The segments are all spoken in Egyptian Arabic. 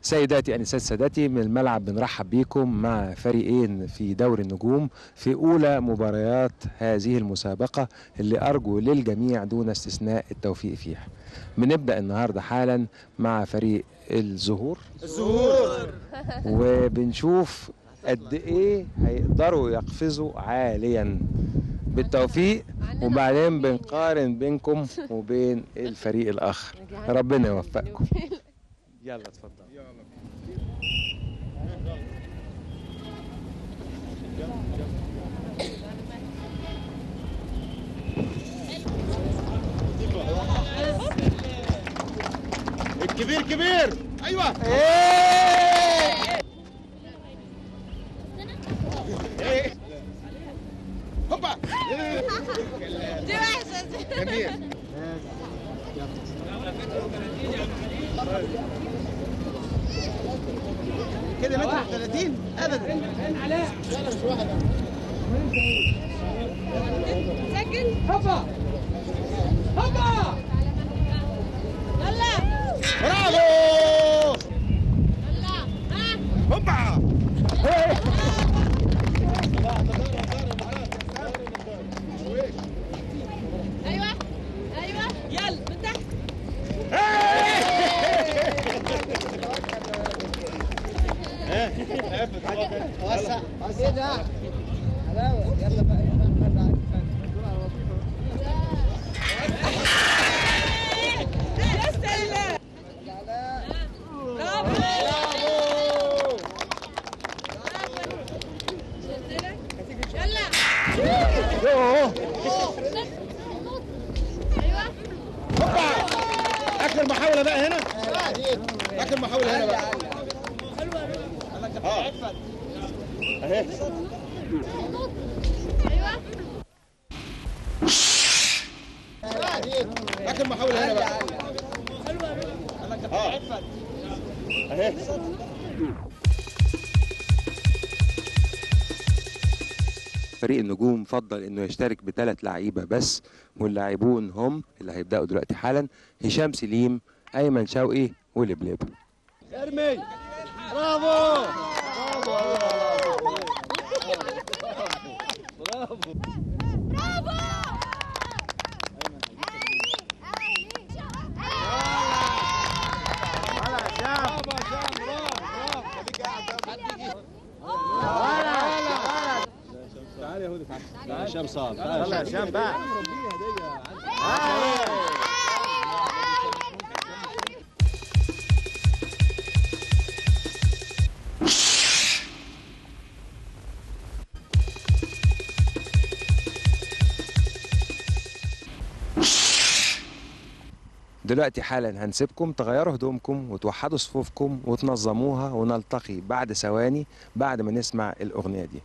سيداتي انسات سادتي من الملعب بنرحب بيكم مع فريقين في دوري النجوم في اولى مباريات هذه المسابقه اللي ارجو للجميع دون استثناء التوفيق فيها. بنبدا النهارده حالا مع فريق الزهور الزهور وبنشوف قد ايه هيقدروا يقفزوا عاليا بالتوفيق وبعدين بنقارن بينكم وبين الفريق الاخر ربنا يوفقكم يلا اتفضل الكبير كبير ايوه إيه. هوبا دي وحشة دي جميل كده متر 30 ابدا سجل هوبا هوبا يلا برافو يلا ها هوبا ايوه ايوه يلا من تحت وسع ايه ده حلاوه يلا بقى لسه ال- برافو شلت لك؟ يلا ايوه هوبا اخر محاوله بقى هنا اخر محاوله هنا بقى اه اهي ايوه اخر محاوله هنا بقى اه اهي فريق النجوم فضل انه يشترك بثلاث لعيبه بس واللاعبون هم اللي هيبداوا دلوقتي حالا هشام سليم ايمن شوقي ولبلب ارمي برافو هشام صعب يلا هشام بقى دلوقتي حالا هنسيبكم تغيروا هدومكم وتوحدوا صفوفكم وتنظموها ونلتقي بعد ثواني بعد ما نسمع الاغنيه دي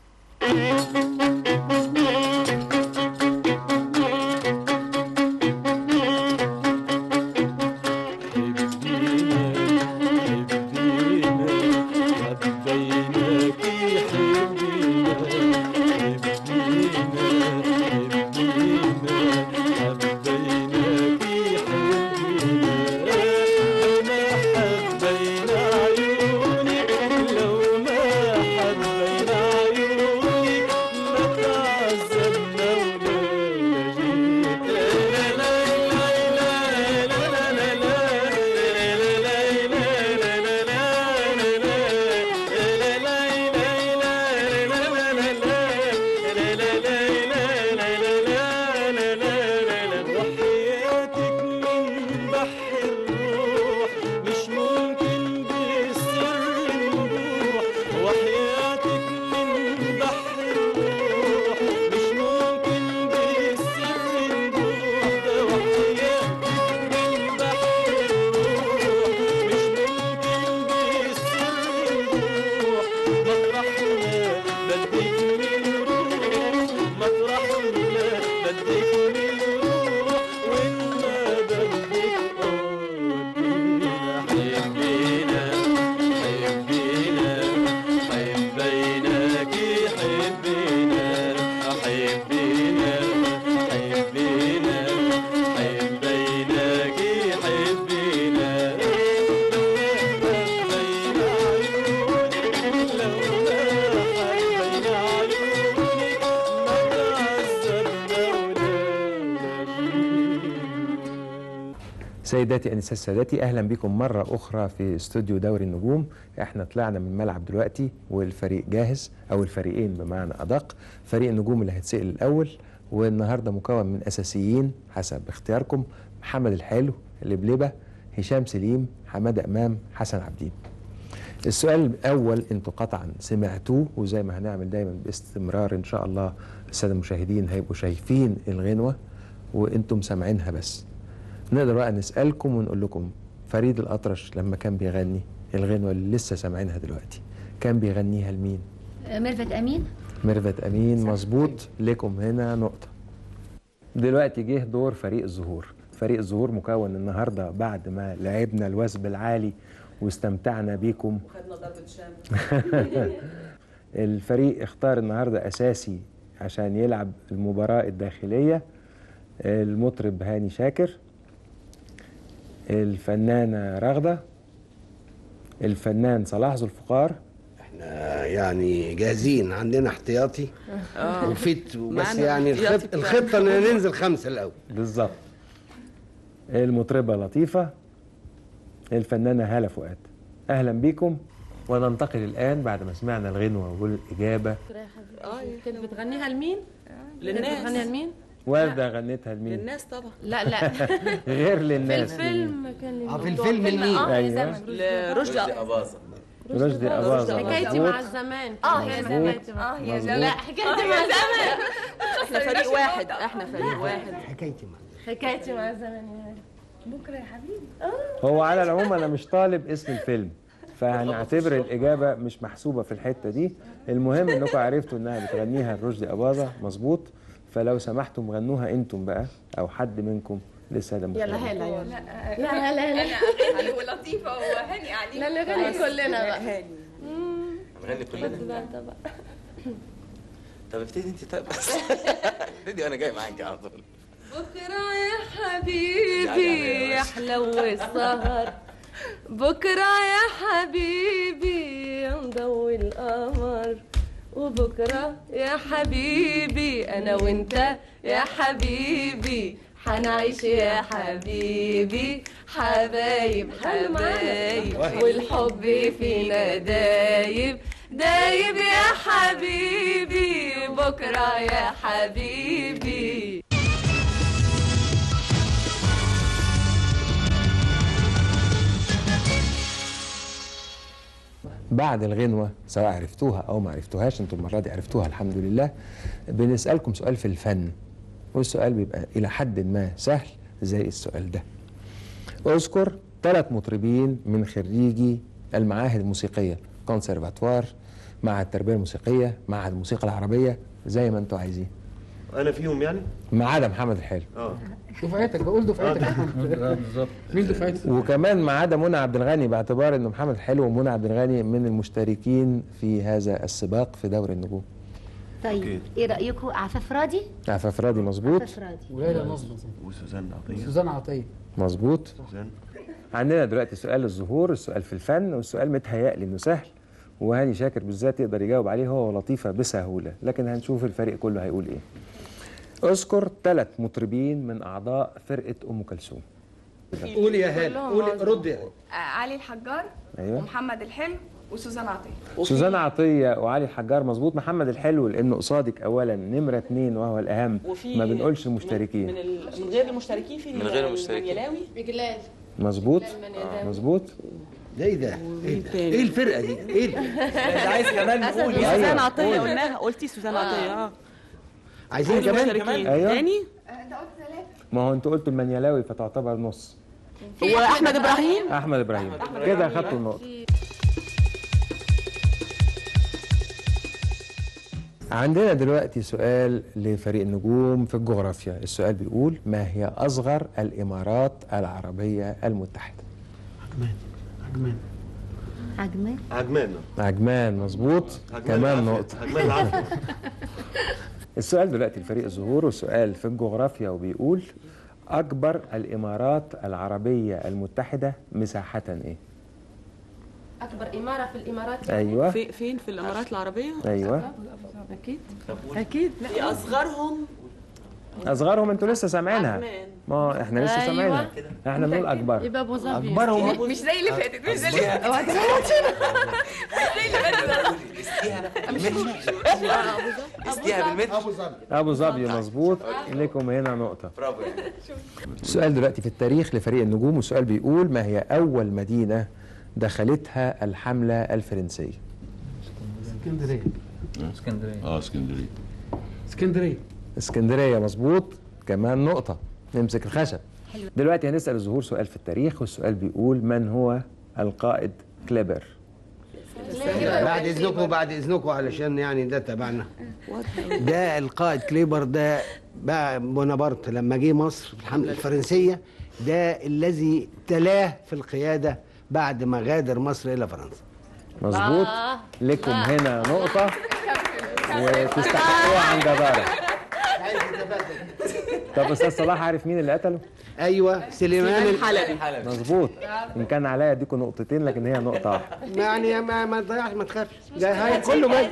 لو ما حبينا عيونك ما تعذب سيداتي انسات سادتي اهلا بكم مره اخرى في استوديو دوري النجوم احنا طلعنا من الملعب دلوقتي والفريق جاهز او الفريقين بمعنى ادق فريق النجوم اللي هيتسال الاول والنهارده مكون من اساسيين حسب اختياركم محمد الحلو اللبلبه هشام سليم حماده امام حسن عبدين السؤال الاول انتوا قطعا سمعتوه وزي ما هنعمل دايما باستمرار ان شاء الله الساده المشاهدين هيبقوا شايفين الغنوه وانتم سامعينها بس نقدر بقى نسالكم ونقول لكم فريد الاطرش لما كان بيغني الغنوه اللي لسه سامعينها دلوقتي كان بيغنيها لمين ميرفت امين ميرفت امين مظبوط لكم هنا نقطه دلوقتي جه دور فريق الزهور فريق الزهور مكون النهارده بعد ما لعبنا الوثب العالي واستمتعنا بيكم خدنا ضربة شام الفريق اختار النهارده اساسي عشان يلعب المباراه الداخليه المطرب هاني شاكر الفنانه رغده الفنان صلاح ذو الفقار احنا يعني جاهزين عندنا احتياطي وفت بس معانا يعني الاحتياطي الخط بتاعنا. الخطه ان ننزل خمسه الاول بالظبط المطربه لطيفه الفنانه هاله فؤاد اهلا بيكم وننتقل الان بعد ما سمعنا الغنوه والاجابه كنت بتغنيها لمين؟ كنت بتغنيها للناس لمين؟ ورده غنتها لمين للناس طبعا لا لا غير في للناس الفيلم كان اه في الفيلم مين اه أيوة. أيوة. لرشدي رشدي اباظه حكايتي مظبوط. مع الزمان اه كان يا هي زمان حكايتي مع- اه يا مظبوط. زمان لا حكايتي مع الزمان احنا فريق واحد احنا فريق واحد حكايتي معاك حكايتي مع الزمان يا بكره يا حبيبي هو على العموم انا مش طالب اسم الفيلم فهنعتبر الاجابه مش محسوبه في الحته دي المهم انكم عرفتوا انها بتغنيها رشدي اباظه مظبوط فلو سمحتم غنوها انتم بقى او حد منكم للساده يلا المشاهدين هلا يلا لا هلا هلا اغاني ولطيفه وهاني عليك لا نغني كلنا بقى هاني نغني كلنا طب ابتدي انت طيب بس ابتدي وانا جاي معاك على طول بكره يا حبيبي يحلو السهر بكره يا حبيبي نضوي القمر وبكره يا حبيبي انا وانت يا حبيبي حنعيش يا حبيبي حبايب حبايب والحب فينا دايب دايب يا حبيبي بكره يا حبيبي بعد الغنوة سواء عرفتوها أو ما عرفتوهاش انتم المرة دي عرفتوها الحمد لله بنسألكم سؤال في الفن والسؤال بيبقى إلى حد ما سهل زي السؤال ده اذكر ثلاث مطربين من خريجي المعاهد الموسيقية كونسرفاتوار معهد التربية الموسيقية معهد الموسيقى العربية زي ما انتم عايزين انا فيهم يعني ما عدا محمد الحلو اه دفعتك بقول دفعتك مين دفعتك؟ وكمان ما عدا منى عبد الغني باعتبار ان محمد الحلو ومنى عبد الغني من المشتركين في هذا السباق في دوري النجوم طيب ايه رايكم عفاف راضي عفاف راضي مظبوط عفاف راضي وليلى نصر وسوزان عطيه سوزان عطيه مظبوط سوزان عندنا دلوقتي سؤال الظهور السؤال في الفن والسؤال متهيألي انه سهل وهاني شاكر بالذات يقدر يجاوب عليه هو ولطيفه بسهوله لكن هنشوف الفريق كله هيقول ايه اذكر ثلاث مطربين من اعضاء فرقه ام كلثوم قولي يا هاني قولي رد يا هاني علي الحجار ايوه ومحمد الحلو وسوزان عطيه سوزان عطيه وعلي الحجار مظبوط محمد الحلو لانه قصادك اولا نمره اثنين وهو الاهم وفي ما بنقولش من, المشتركين من, ال... من غير المشتركين في من غير المشتركين. المنيلاوي بجلال مظبوط مظبوط ده ايه ده؟ ايه ده؟ ايه الفرقه دي؟ ايه ده؟ انت عايز كمان نقول أيوة. سوزان عطيه قلناها قلتي سوزان عطيه اه عايزين كمان مشتركين أيوة. تاني ما هو انتوا قلتوا المنيلاوي فتعتبر نص هو احمد ابراهيم احمد ابراهيم كده اخدتوا النقطه عندنا دلوقتي سؤال لفريق النجوم في الجغرافيا السؤال بيقول ما هي اصغر الامارات العربيه المتحده عجمان عجمان عجمان عجمان عجمان مظبوط عجمان كمان العافية. نقطه عجمان العافيه السؤال دلوقتي لفريق الظهور والسؤال في الجغرافيا وبيقول اكبر الامارات العربيه المتحده مساحه ايه اكبر اماره في الامارات ايوه في فين في الامارات العربيه ايوه اكيد اكيد لا في اصغرهم اصغرهم انتوا لسه سامعينها ما هو احنا لسه أيوة. سامعينها احنا بنقول اكبر يبقى ابو ظبي اكبرهم مش زي اللي فاتت مش زي اللي فاتت اوعى تغلطينا مش زي اللي فاتت استيها بالمتر ابو ظبي مظبوط لكم هنا نقطه برافو يعني السؤال دلوقتي في التاريخ لفريق النجوم والسؤال بيقول ما هي اول مدينه دخلتها الحمله الفرنسيه اسكندريه اسكندريه اه اسكندريه اسكندريه اسكندريه مظبوط كمان نقطه نمسك الخشب دلوقتي هنسال الزهور سؤال في التاريخ والسؤال بيقول من هو القائد كليبر بعد اذنكم بعد اذنكم علشان يعني ده تبعنا ده القائد كليبر ده بقى بونابرت لما جه مصر في الحمله الفرنسيه ده الذي تلاه في القياده بعد ما غادر مصر الى فرنسا مظبوط لكم هنا نقطه وتستحقوها عن جداره طب استاذ صلاح عارف مين اللي قتله ايوه سليمان حلبي مظبوط ان كان عليا اديكم نقطتين لكن هي نقطه واحده يعني ما ما تضيعش ما تخافش جاي هاي كله جاي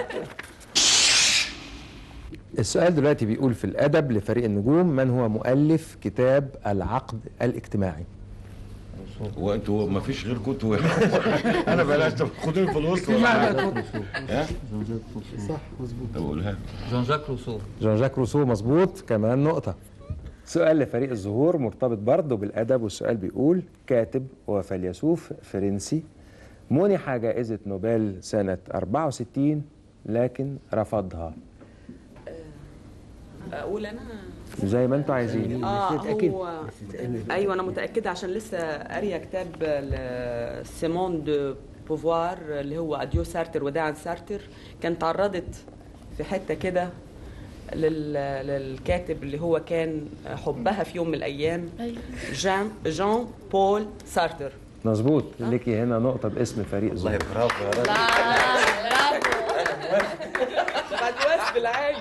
السؤال دلوقتي بيقول في الادب لفريق النجوم من هو مؤلف كتاب العقد الاجتماعي وانتوا ما فيش غيركم انتوا انا بلاش طب خدوني في الوسط ولا حاجة. ها صح مظبوط طب قولها جون جاك روسو جون جاك روسو مظبوط كمان نقطة سؤال لفريق الزهور مرتبط برضه بالأدب والسؤال بيقول كاتب وفيلسوف فرنسي منح جائزة نوبل سنة 64 لكن رفضها اقول انا زي ما انتوا عايزين اه أكيد. هو ايوه انا متاكده عشان لسه قاريه كتاب ل- سيمون دو بوفوار اللي هو اديو سارتر وداعا سارتر كانت تعرضت في حته كده لل- للكاتب اللي هو كان حبها في يوم من الايام جان جان بول سارتر مظبوط ليكي هنا نقطة باسم فريق والله الزهور برافو يا راجل بعد واسف العالي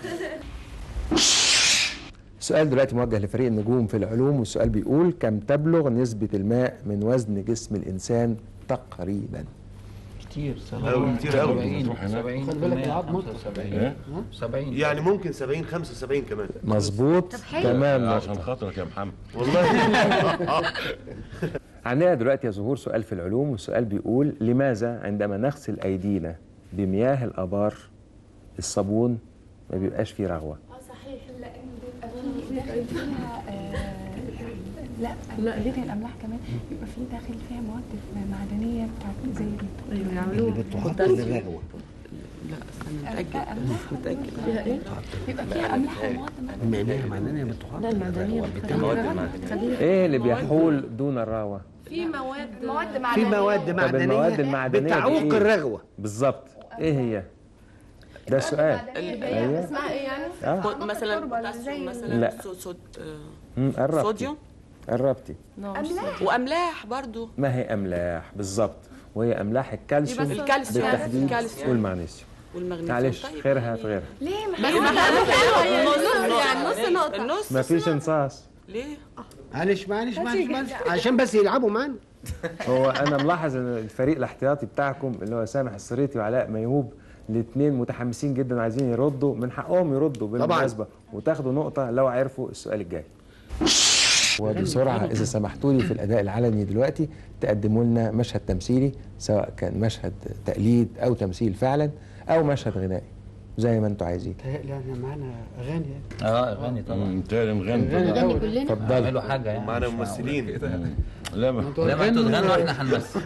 السؤال دلوقتي موجه لفريق النجوم في العلوم والسؤال بيقول كم تبلغ نسبة الماء من وزن جسم الإنسان تقريبا كتير أوي، كتير أوي. 70 تروح هناك. 70 خلي بالك العظم مطلق. 75 70 يعني ممكن 70 75 كمان مظبوط حلو. كمان نقطة. عشان خاطرك يا محمد والله عندنا دلوقتي يا زهور سؤال في العلوم والسؤال بيقول لماذا عندما نغسل أيدينا بمياه الآبار الصابون ما بيبقاش فيه رغوة صحيح لانه بيبقى فيها لا لا غير الاملاح كمان بيبقى في داخل فيها مواد معدنيه بتاعت زي اللي بتحط للرغوه لا استنى متاكد متاكد فيها ايه؟ بيبقى فيها املاح ومواد معدنيه معناها معناها بتحط المعدنيه المواد المعدنيه إيه اللي بيحول دون الرغوة؟ في مواد مواد في معدنيه مواد طب المواد معدنيه المعدنية دي بتعوق إيه؟ الرغوه بالظبط إيه هي؟ ده السؤال أيوه اسمها ايه يعني؟ آه. مثلا بوتاسيوم مثلا لا. صو- صوت آه، مم، قربتي صوديوم قربتي واملاح برضو ما هي أملاح بالظبط وهي أملاح الكالسيوم الكالسيوم بالتحديد الكالسيوم والمغنيسيوم والمغنيسيوم معلش طيب. خيرها في غيرها ليه بس ما احنا يعني نص نقطة النص مفيش انصاص ليه؟ معلش معلش معلش معلش عشان بس يلعبوا معانا هو انا ملاحظ ان الفريق الاحتياطي بتاعكم اللي هو سامح السريتي وعلاء ميهوب الاثنين متحمسين جدا عايزين يردوا من حقهم يردوا بالمناسبه وتاخدوا نقطه لو عرفوا السؤال الجاي وبسرعه اذا سمحتوا لي في الاداء العلني دلوقتي تقدموا لنا مشهد تمثيلي سواء كان مشهد تقليد او تمثيل فعلا او مشهد غنائي زي ما انتوا عايزين تهيألي يعني معانا اغاني يعني اه اغاني طبعا انت مغني أغاني طبعا الأول. كلنا اتفضلوا اعملوا حاجه يعني معانا مش معقول. ممثلين لا ما انتوا لا ما انتوا غنوا- تغنوا واحنا هنمثل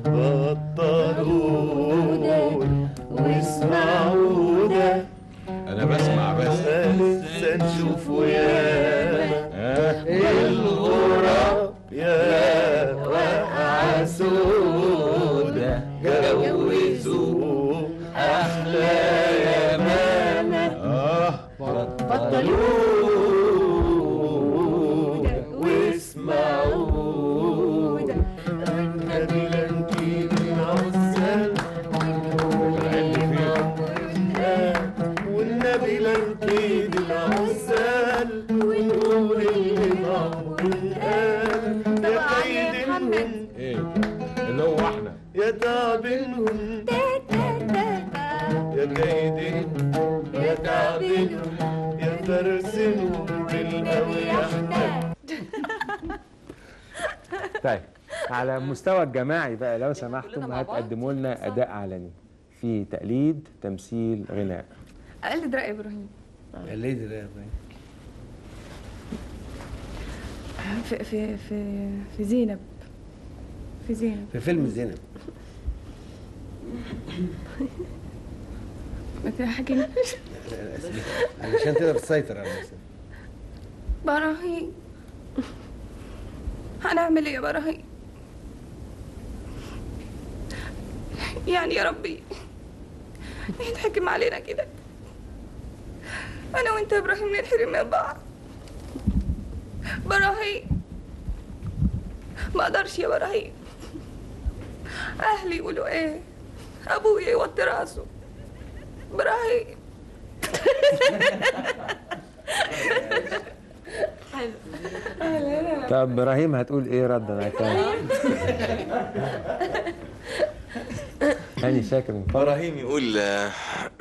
بطلون واسمعوا ده انا بسمع بس لسه نشوف ويانا ها الغراب يا وقع سودة جوزوا أحلى يمامة اه بطلوا واسمعوا النبي لنكيد العسل والنبي لنكيد العسل ونقول اللي ضعف قال يا كيدهم ايه اللي هو احنا يا تعبنهم يا كيدهم يا تعبنهم يا برسمهم بالأويحتة طيب على المستوى الجماعي بقى لو سمحتم هتقدموا لنا اداء علني في تقليد تمثيل غناء اقلد رأي ابراهيم قليد ده في في في في زينب في زينب في فيلم زينب ما تحكي علشان تقدر تسيطر على نفسك براهين هنعمل ايه يا براهين يعني يا ربي يتحكم علينا كده انا وانت يا ابراهيم نتحرم من بعض براهين ما اقدرش يا براهين اهلي يقولوا ايه ابويا يوطي راسه براهين طب ابراهيم هتقول ايه ردا على الكلام هاني شاكر من فضلك. ابراهيم يقول آه،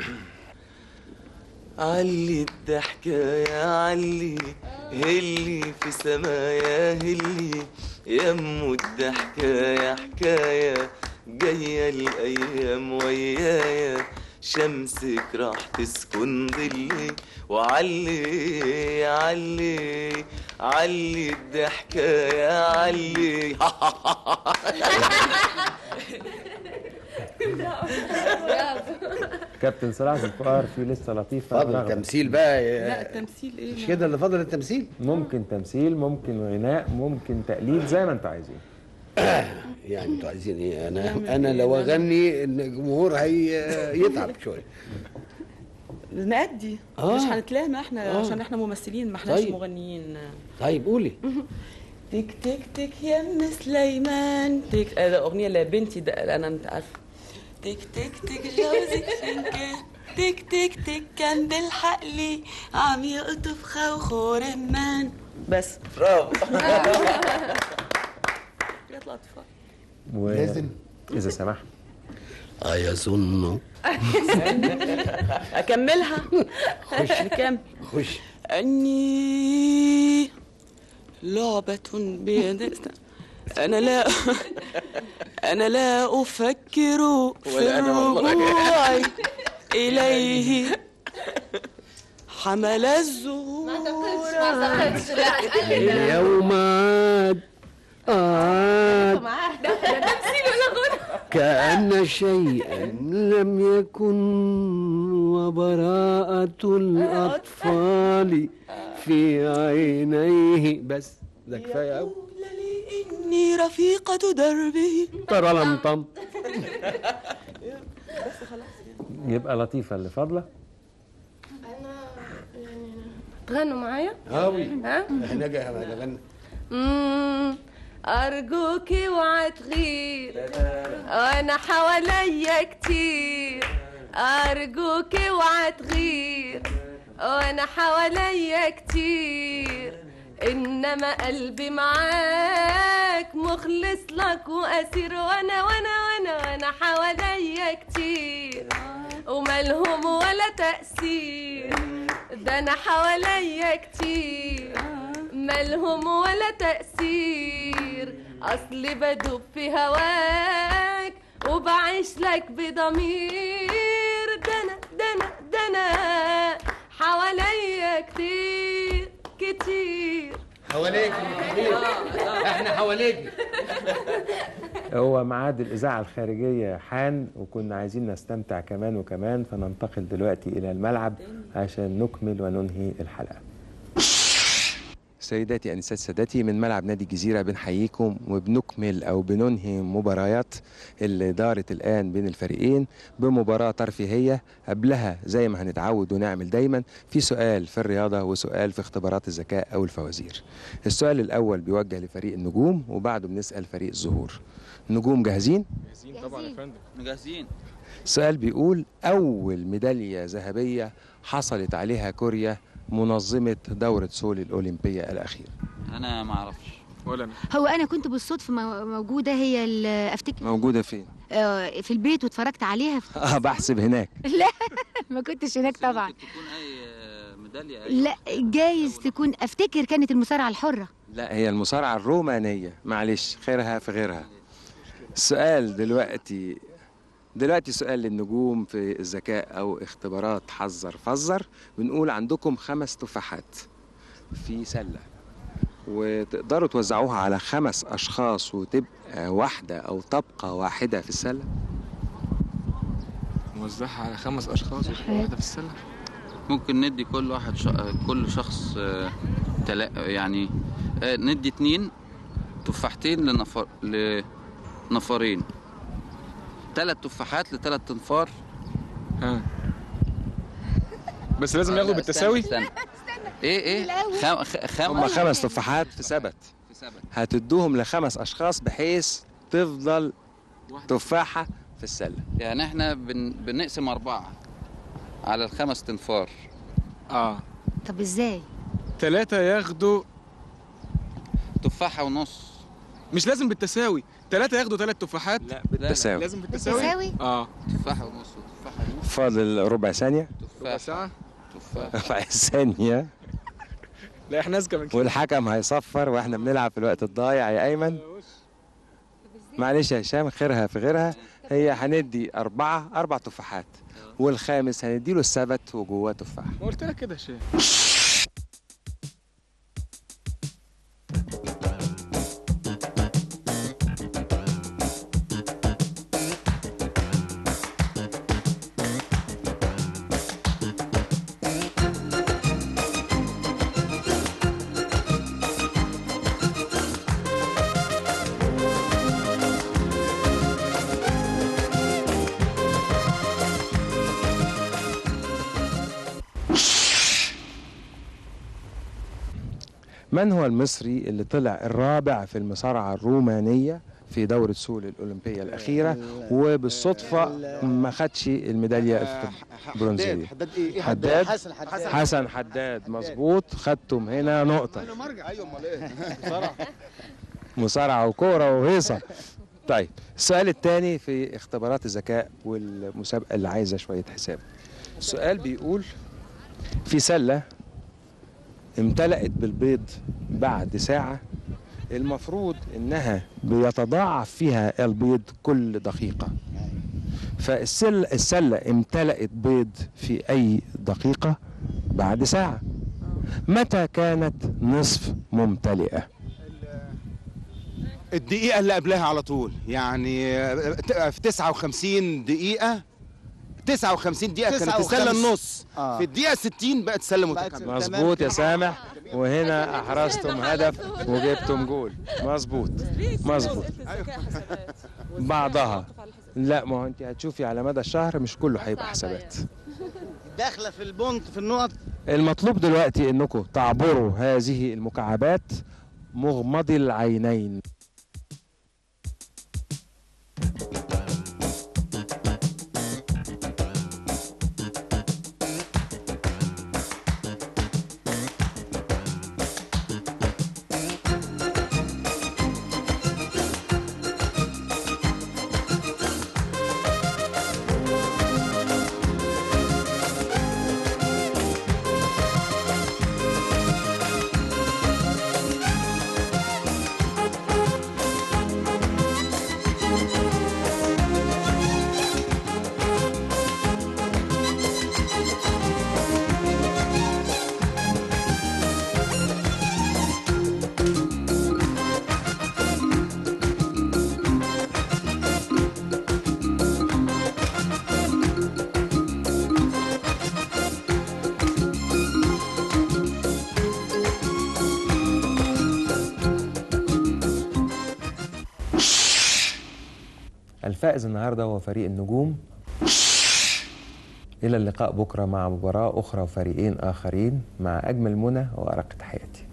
علي الضحكة يا علي هلي في سمايا هلي يمو الضحكة يا حكاية جاية الأيام ويايا شمسك راح تسكن ظلي وعلي علي علي الضحكة يا علي كابتن صلاح الفقار في لسه لطيفه فضل رغبة. التمثيل بقى لا التمثيل ايه مش كده اللي فضل التمثيل ممكن تمثيل ممكن غناء ممكن تقليد زي ما انتوا عايزين يعني انتوا عايزين ايه انا انا لو اغني ان الجمهور هيتعب شويه نأدي آه. مش هنتلامى احنا آه. عشان احنا ممثلين ما احناش طيب. مغنيين طيب قولي تك تك تك يا ام سليمان تك آه، ده اغنيه لبنتي ده انا انت عارفه تك تك تك جوزك فين كان تك تك تك كان بالحق لي عم يقطف خوخو رمان بس برافو يطلع اطفال و... لازم. اذا سمحت أيظن اكملها خش نكمل خش أني لعبة بيد أنا لا أنا لا أفكر في ولا أنا والله. الرجوع إليه حمل الزهور اليوم عاد عاد ده تمثيل ولا غنى كأن شيئا لم يكن وبراءة الأطفال في عينيه بس ده كفاية أوي إني رفيقة دربه ترى لم طم يبقى لطيفه اللي فاضله تغنوا معايا أوي ها احنا جاي غنى مم، أرجوك اوعى تغير أنا حواليا كتير أرجوك اوعى تغير أنا حواليا كتير إنما قلبي معاك مخلص لك وأسير وأنا وأنا وأنا وأنا حواليا كتير وملهم ولا تأثير ده أنا حواليا كتير مالهم ولا تأثير أصلي بدوب في هواك وبعيش لك بضمير ده أنا ده أنا ده أنا حواليا كتير كتير حواليك احنا حواليك هو ميعاد الإذاعة الخارجية حان وكنا عايزين نستمتع كمان وكمان فننتقل دلوقتي إلى الملعب عشان نكمل وننهي الحلقة سيداتي أنسات سادتي من ملعب نادي الجزيرة بنحييكم وبنكمل أو بننهي مباريات اللي دارت الآن بين الفريقين بمباراة ترفيهية قبلها زي ما هنتعود ونعمل دايما في سؤال في الرياضة وسؤال في اختبارات الذكاء أو الفوازير السؤال الأول بيوجه لفريق النجوم وبعده بنسأل فريق الزهور نجوم جاهزين؟ جاهزين طبعا يا فندم جاهزين السؤال بيقول أول ميدالية ذهبية حصلت عليها كوريا منظمة دورة سول الأولمبية الأخيرة انا ما اعرفش ولا انا هو انا كنت بالصدفه مو- موجوده هي ال- افتكر موجودة فين؟ آه، في البيت واتفرجت عليها اه بحسب هناك لا ما كنتش هناك طبعا ميداليه لا جايز تكون افتكر كانت المصارعه الحره لا هي المصارعة الرومانية معلش خيرها في غيرها السؤال دلوقتي دلوقتي سؤال للنجوم في الذكاء أو اختبارات حذر فزر بنقول عندكم خمس تفاحات في سلة وتقدروا توزعوها على خمس أشخاص وتبقى واحدة أو طبقة واحدة في السلة نوزعها على خمس اشخاص واحده في السله ممكن ندي كل واحد ش... كل شخص آه، تلا... يعني آه، ندي اتنين تفاحتين لنفر لنفرين ثلاث تفاحات لثلاث تنفار ها بس لازم ياخدوا لا، بالتساوي استنى, استنى. ايه ايه خم... خ- خم... هم خمس تفاحات في سبت في سبت. هتدوهم لخمس أشخاص بحيث تفضل تفاحة في السلة يعني احنا بن... بنقسم أربعة على الخمس تنفار اه طب ازاي ثلاثة ياخدوا تفاحة ونص مش لازم بالتساوي ثلاثة ياخدوا ثلاث تفاحات لا بالتساوي لازم بالتساوي بالتساوي؟ اه تفاحة ونص وتفاحة ونص فاضل ربع ثانية ربع ساعة تفاحة ربع ثانية لا احنا اذكى من كده والحكم هيصفر واحنا بنلعب في الوقت الضايع يا ايمن معلش يا هشام خيرها في غيرها هي هندي أربعة أربع تفاحات والخامس هنديله السبت وجواه تفاح ما قلت لك كده يا شيخ من هو المصري اللي طلع الرابع في المصارعة الرومانية في دورة سول الأولمبية الأخيرة وبالصدفة ما خدش الميدالية البرونزية حداد ايه إيه حداد حسن حداد حسن حداد مظبوط خدتم هنا نقطة انا مرجع ايوه امال ايه بصراحه مصارعة وكورة وهيصة طيب السؤال الثاني في اختبارات الذكاء والمسابقة اللي عايزة شوية حساب السؤال بيقول في سلة امتلأت بالبيض بعد ساعة المفروض انها بيتضاعف فيها البيض كل دقيقة فالسلة السلة امتلأت بيض في اي دقيقة بعد ساعة متى كانت نصف ممتلئة الدقيقة اللي قبلها على طول يعني آه، في 59 دقيقة 59 دقيقة كانت 59. السلة النص آه. في الدقيقة 60 بقت سلة متكاملة مظبوط يا سامح وهنا احرزتم هدف وجبتم جول مظبوط مظبوط بعضها لا ما هو انت هتشوفي على مدى الشهر مش كله هيبقى حسابات داخله في البونت في النقط المطلوب دلوقتي انكم تعبروا هذه المكعبات مغمضي العينين الفائز النهارده هو فريق النجوم إلى اللقاء بكرة مع مباراة أخرى وفريقين آخرين مع أجمل منى وأرق تحياتي